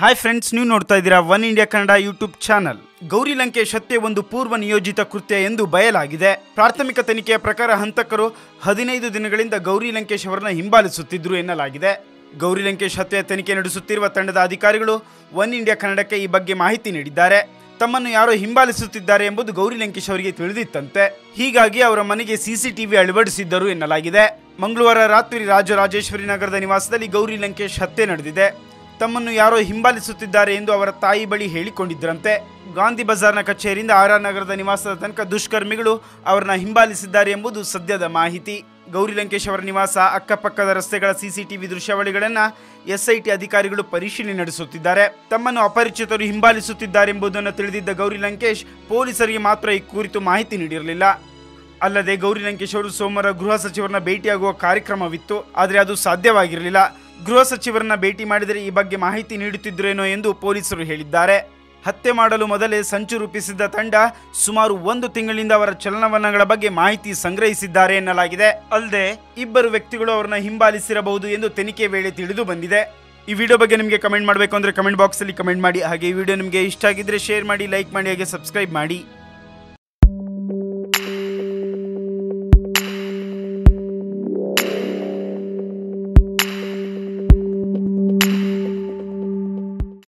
hi friends ನೀವು ನೋಡ್ತಾ ಇದ್ದೀರಾ one India Kannada YouTube channel Gauri Lankesh ಹತ್ಯೆ ಒಂದು ಪೂರ್ವ ನಿಯೋಜಿತ ಕೃತ್ಯ ಎಂದು ಬಯಲಾಗಿದೆ ಪ್ರಾಥಮಿಕ ತನಿಖೆಯ ಪ್ರಕಾರ ಹಂತಕರು ಹದಿನೈದು ದಿನಗಳಿಂದ ಗೌರಿ ಲಂಕೇಶ್ ಅವರನ್ನ ಹಿಂಬಾಲಿಸುತ್ತಿದ್ರು ಎನ್ನಲಾಗಿದೆ ಗೌರಿ ಲಂಕೇಶ್ ಹತ್ಯೆ ತನಿಖೆ ನಡೆಸುತ್ತಿರುವ ತಂಡದ ಅಧಿಕಾರಿಗಳು ಒನ್ ಇಂಡಿಯಾ ಕನ್ನಡಕ್ಕೆ ಈ ಬಗ್ಗೆ ಮಾಹಿತಿ ನೀಡಿದ್ದಾರೆ ತಮ್ಮನ್ನು ಯಾರೋ ಹಿಂಬಾಲಿಸುತ್ತಿದ್ದಾರೆ ಎಂಬುದು ಗೌರಿ ಲಂಕೇಶ್ ಅವರಿಗೆ ತಿಳಿದಿತ್ತಂತೆ ಹೀಗಾಗಿ ಅವರ ಮನೆಗೆ ಸಿಸಿಟಿವಿ ಅಳವಡಿಸಿದ್ದರು ಎನ್ನಲಾಗಿದೆ ಮಂಗಳವಾರ ರಾತ್ರಿ ರಾಜರಾಜೇಶ್ವರಿ ನಗರದ ನಿವಾಸದಲ್ಲಿ ಗೌರಿ ಲಂಕೇಶ್ ಹತ್ಯೆ ನಡೆದಿದೆ ತಮ್ಮನ್ನು ಯಾರೋ ಹಿಂಬಾಲಿಸುತ್ತಿದ್ದಾರೆ ಎಂದು ಅವರ ತಾಯಿ ಬಳಿ ಹೇಳಿಕೊಂಡಿದ್ದರಂತೆ ಗಾಂಧಿ ಬಜಾರ್ನ ಕಚೇರಿಯಿಂದ ಆರ್ ಆರ್ ನಗರದ ನಿವಾಸದ ತನಕ ದುಷ್ಕರ್ಮಿಗಳು ಅವರನ್ನ ಹಿಂಬಾಲಿಸಿದ್ದಾರೆ ಎಂಬುದು ಸದ್ಯದ ಮಾಹಿತಿ ಗೌರಿ ಲಂಕೇಶ್ ಅವರ ನಿವಾಸ ಅಕ್ಕಪಕ್ಕದ ರಸ್ತೆಗಳ ಸಿಸಿಟಿವಿ ದೃಶ್ಯಾವಳಿಗಳನ್ನ ಎಸ್ಐಟಿ ಅಧಿಕಾರಿಗಳು ಪರಿಶೀಲನೆ ನಡೆಸುತ್ತಿದ್ದಾರೆ ತಮ್ಮನ್ನು ಅಪರಿಚಿತರು ಹಿಂಬಾಲಿಸುತ್ತಿದ್ದಾರೆಂಬುದನ್ನು ತಿಳಿದಿದ್ದ ಗೌರಿ ಲಂಕೇಶ್ ಪೊಲೀಸರಿಗೆ ಮಾತ್ರ ಈ ಕುರಿತು ಮಾಹಿತಿ ನೀಡಿರಲಿಲ್ಲ ಅಲ್ಲದೆ ಗೌರಿ ಲಂಕೇಶ್ ಅವರು ಸೋಮವಾರ ಗೃಹ ಸಚಿವರನ್ನ ಭೇಟಿಯಾಗುವ ಕಾರ್ಯಕ್ರಮವಿತ್ತು ಆದರೆ ಅದು ಸಾಧ್ಯವಾಗಿರಲಿಲ್ಲ ಗೃಹ ಸಚಿವರನ್ನ ಭೇಟಿ ಮಾಡಿದರೆ ಈ ಬಗ್ಗೆ ಮಾಹಿತಿ ನೀಡುತ್ತಿದ್ದರೇನೋ ಎಂದು ಪೊಲೀಸರು ಹೇಳಿದ್ದಾರೆ ಹತ್ಯೆ ಮಾಡಲು ಮೊದಲೇ ಸಂಚು ರೂಪಿಸಿದ್ದ ತಂಡ ಸುಮಾರು ಒಂದು ತಿಂಗಳಿಂದ ಅವರ ಚಲನವಲನಗಳ ಬಗ್ಗೆ ಮಾಹಿತಿ ಸಂಗ್ರಹಿಸಿದ್ದಾರೆ ಎನ್ನಲಾಗಿದೆ ಅಲ್ಲದೆ ಇಬ್ಬರು ವ್ಯಕ್ತಿಗಳು ಅವರನ್ನ ಹಿಂಬಾಲಿಸಿರಬಹುದು ಎಂದು ತನಿಖೆ ವೇಳೆ ತಿಳಿದು ಬಂದಿದೆ ಈ ವಿಡಿಯೋ ಬಗ್ಗೆ ನಿಮಗೆ ಕಮೆಂಟ್ ಮಾಡಬೇಕು ಅಂದ್ರೆ ಕಮೆಂಟ್ ಬಾಕ್ಸ್ ಅಲ್ಲಿ ಕಮೆಂಟ್ ಮಾಡಿ ಹಾಗೆ ಈ ವಿಡಿಯೋ ನಿಮಗೆ ಇಷ್ಟ ಆಗಿದ್ರೆ ಶೇರ್ ಮಾಡಿ ಲೈಕ್ ಮಾಡಿ ಹಾಗೆ ಸಬ್ಸ್ಕ್ರೈಬ್ ಮಾಡಿ